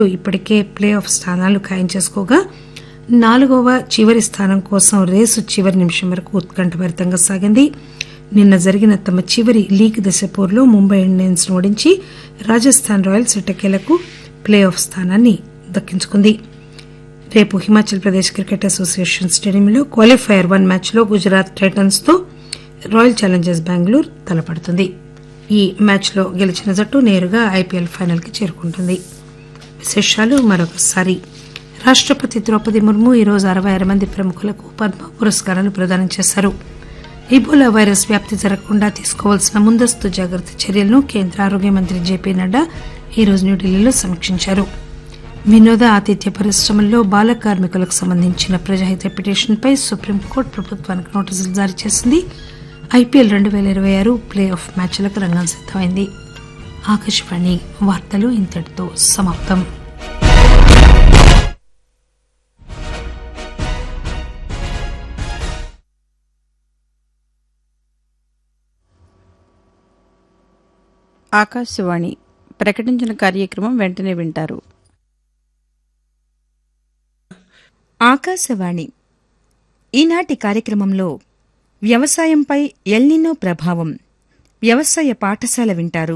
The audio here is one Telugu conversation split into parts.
ఇప్పటికే ప్లే ఆఫ్ స్థానాలు ఖాయం చేసుకోగా నాలుగవ చివరి స్థానం కోసం రేసు చివరి నిమిషం వరకు ఉత్కంఠభరితంగా సాగింది నిన్న జరిగిన తమ చివరి లీగ్ దశ పోరులో ముంబై ఇండియన్స్ ను ఓడించి రాజస్థాన్ రాయల్స్ ఎట్టకేలకు ప్లే ఆఫ్ స్థానాన్ని దక్కించుకుంది రేపు హిమాచల్ ప్రదేశ్ క్రికెట్ అసోసియేషన్ స్టేడియంలో క్వాలిఫైయర్ వన్ మ్యాచ్లో గుజరాత్ టైటన్స్ తో రాయల్ ఛాలెంజర్స్ బెంగళూరు తలపడుతుంది ఈ మ్యాచ్లో గెలిచిన జట్టు నేరుగా ఐపీఎల్ ఫైనల్ కి చేరుకుంటుంది విశేషాలు మరొకసారి రాష్టపతి ద్రౌపది ముర్ము ఈరోజు అరవై ఆరు మంది ప్రముఖులకు పద్మ పురస్కారాలు ప్రదానం చేశారు ఇబోలా వైరస్ వ్యాప్తి జరగకుండా తీసుకోవాల్సిన ముందస్తు జాగ్రత్త చర్యలను కేంద్ర ఆరోగ్య మంత్రి జేపీ నడ్డా ఈరోజు న్యూఢిల్లీలో సమీక్షించారు వినోద ఆతిథ్య పరిశ్రమల్లో బాల కార్మికులకు సంబంధించిన ప్రజాహిత పిటిషన్పై సుప్రీంకోర్టు ప్రభుత్వానికి నోటీసులు జారీ చేసింది ఐపీఎల్ రెండు పేల ఇరవై ఆరు ప్లే ఆఫ్ మ్యాచ్లకు రంగం సిద్దమైంది ఆకాశవాణి వార్తలు ఇంతటితో సమాప్తం ఆకాశవాణి ప్రకటించిన కార్యక్రమం వెంటనే వింటారు ఆకాశవాణి ఈనాటి కార్యక్రమంలో వ్యవసాయంపై ఎల్నినో ప్రభావం వ్యవసాయ పాఠశాల వింటారు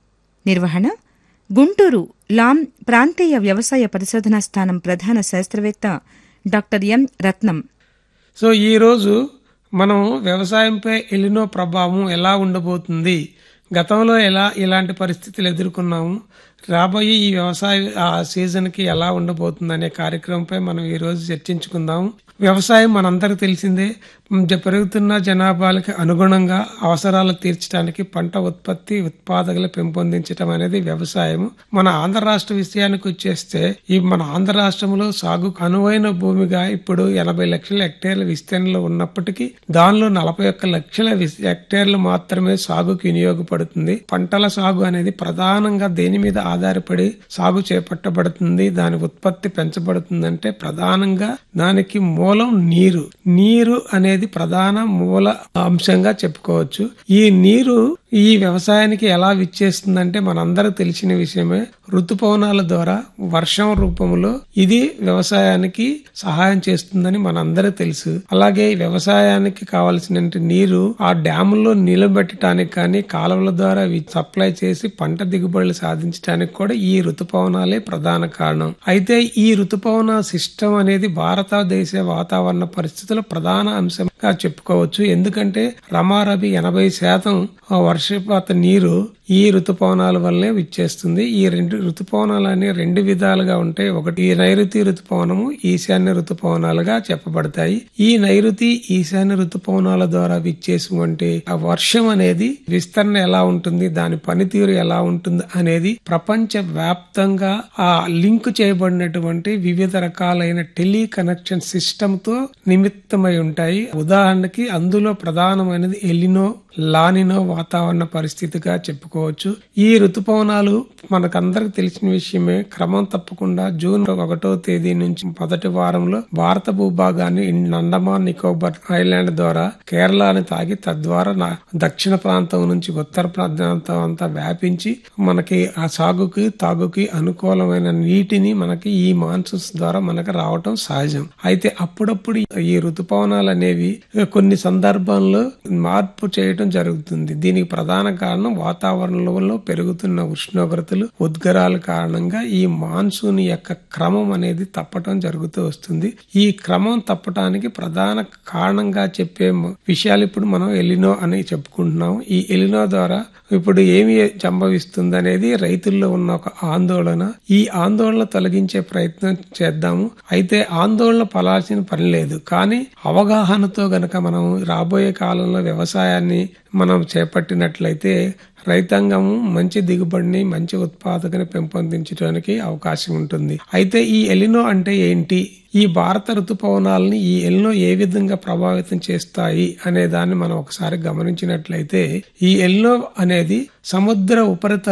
నిర్వహణ గుంటూరు లాం ప్రాంతీయ వ్యవసాయ పరిశోధనా స్థానం ప్రధాన శాస్త్రవేత్త డాక్టర్ ఎం రత్నం సో ఈరోజు మనం వ్యవసాయంపై ఎలినో ప్రభావం ఎలా ఉండబోతుంది గతంలో ఎలా ఇలాంటి పరిస్థితులు ఎదుర్కొన్నాము రాబోయే ఈ వ్యవసాయ ఆ సీజన్కి ఎలా ఉండబోతుంది అనే కార్యక్రమంపై మనం ఈరోజు చర్చించుకుందాం వ్యవసాయం మనందరికి తెలిసిందే జ- పెరుగుతున్న జనాభాలకి అనుగుణంగా అవసరాలు తీర్చడానికి పంట ఉత్పత్తి ఉత్పాదకలు పెంపొందించడం అనేది వ్యవసాయం మన ఆంధ్ర రాష్ట్ర విషయానికి వచ్చేస్తే ఈ మన ఆంధ్ర రాష్ట్రంలో సాగు అనువైన భూమిగా ఇప్పుడు ఎనభై లక్షల హెక్టేర్ల విస్తీర్ణంలో ఉన్నప్పటికీ దానిలో నలభై ఒక్క లక్షల విస్- హెక్టేర్లు మాత్రమే సాగుకు వినియోగపడుతుంది పంటల సాగు అనేది ప్రధానంగా దేని మీద ఆధారపడి సాగు చేపట్టబడుతుంది దాని ఉత్పత్తి పెంచబడుతుందంటే ప్రధానంగా దానికి మూలం నీరు నీరు అనేది ప్రధాన మూల అంశంగా చెప్పుకోవచ్చు ఈ నీరు ఈ వ్యవసాయానికి ఎలా విచ్చేస్తుందంటే మనందరూ తెలిసిన విషయమే ఋతుపవనాల ద్వారా వర్షం రూపంలో ఇది వ్యవసాయానికి సహాయం చేస్తుందని మనందరూ తెలుసు అలాగే ఈ వ్యవసాయానికి కావలసిన నీరు ఆ డ్యాముల్లో నిలబెట్టడానికి కానీ కాలువల ద్వారా వి- సప్లై చేసి పంట దిగుబడులు సాధించడానికి కూడా ఈ ఋతుపవనాలే ప్రధాన కారణం అయితే ఈ ఋతుపవన సిస్టమ్ అనేది భారతదేశ వాతావరణ పరిస్థితుల ప్రధాన అంశంగా చెప్పుకోవచ్చు ఎందుకంటే రమారబి ఎనభై శాతం ఆ వర్షపాత నీరు ఈ ఋతుపవనాల వల్లే విచ్చేస్తుంది ఈ రెండు ఋతుపవనాలు అనే రెండు విధాలుగా ఉంటాయి ఒకటి ఈ నైరుతి ఋతుపవనము ఈశాన్య ఋతుపవనాలుగా చెప్పబడతాయి ఈ నైరుతి ఈశాన్య ఋతుపవనాల ద్వారా విచ్చేసినటువంటి ఆ వర్షం అనేది విస్తరణ ఎలా ఉంటుంది దాని పనితీరు ఎలా ఉంటుంది అనేది ప్రపంచ వ్యాప్తంగా ఆ లింక్ చేయబడినటువంటి వివిధ రకాలైన టెలి కనెక్షన్ సిస్టమ్ తో నిమిత్తమై ఉంటాయి ఉదాహరణకి అందులో ప్రధానమైనది ఎలినో లానినో వాతావరణ పరిస్థితిగా చెప్పుకోవచ్చు ఈ ఋతుపవనాలు మనకందరికి తెలిసిన విషయమే క్రమం తప్పకుండా జూన్ ఒకటో తేదీ నుంచి మొదటి వారంలో భారత భూభాగాన్ని ఇన్- అండమాన్ నికోబార్ ఐలాండ్ ద్వారా కేరళని తాగి తద్వారా నా- దక్షిణ ప్రాంతం నుంచి ఉత్తర ప్రాంతం అంతా వ్యాపించి మనకి ఆ సాగుకి తాగుకి అనుకూలమైన నీటిని మనకి ఈ మాన్సూన్స్ ద్వారా మనకి రావటం సహజం అయితే అప్పుడప్పుడు ఈ ఋతుపవనాలు అనేవి కొన్ని సందర్భాల్లో మార్పు చేయటం జరుగుతుంది దీనికి ప్రధాన కారణం వాతావరణంలో పెరుగుతున్న ఉష్ణోగ్రతలు ఉద్గరాల కారణంగా ఈ మాన్సూన్ యొక్క క్రమం అనేది తప్పటం జరుగుతూ వస్తుంది ఈ క్రమం తప్పటానికి ప్రధాన కారణంగా చెప్పే మ- విషయాలు ఇప్పుడు మనం ఎలినో అని చెప్పుకుంటున్నాం ఈ ఎలినో ద్వారా ఇప్పుడు ఏమి సంభవిస్తుంది అనేది రైతుల్లో ఉన్న ఒక ఆందోళన ఈ ఆందోళన తొలగించే ప్రయత్నం చేద్దాము అయితే ఆందోళన పడాల్సిన పని లేదు కానీ అవగాహనతో గనక మనం రాబోయే కాలంలో వ్యవసాయాన్ని మనం చేపట్టినట్లయితే రైతాంగము మంచి దిగుబడిని మంచి ఉత్పాదకని పెంపొందించడానికి అవకాశం ఉంటుంది అయితే ఈ ఎలినో అంటే ఏంటి ఈ భారత ఋతుపవనాలని ఈ ఎల్నో ఏ విధంగా ప్రభావితం చేస్తాయి అనే దాన్ని మనం ఒకసారి గమనించినట్లయితే ఈ ఎల్నో అనేది సముద్ర ఉపరితల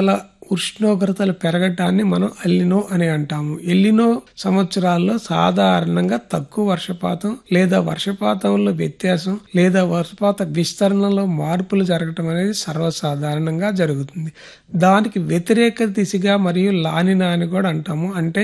ఉష్ణోగ్రతలు పెరగటాన్ని మనం ఎల్లినో అని అంటాము ఎల్లినో సంవత్సరాల్లో సాధారణంగా తక్కువ వర్షపాతం లేదా వర్షపాతంలో వ్యత్యాసం లేదా వర్షపాత విస్తరణలో మార్పులు జరగటం అనేది సర్వసాధారణంగా జరుగుతుంది దానికి వ్యతిరేక దిశగా మరియు లానినా అని కూడా అంటాము అంటే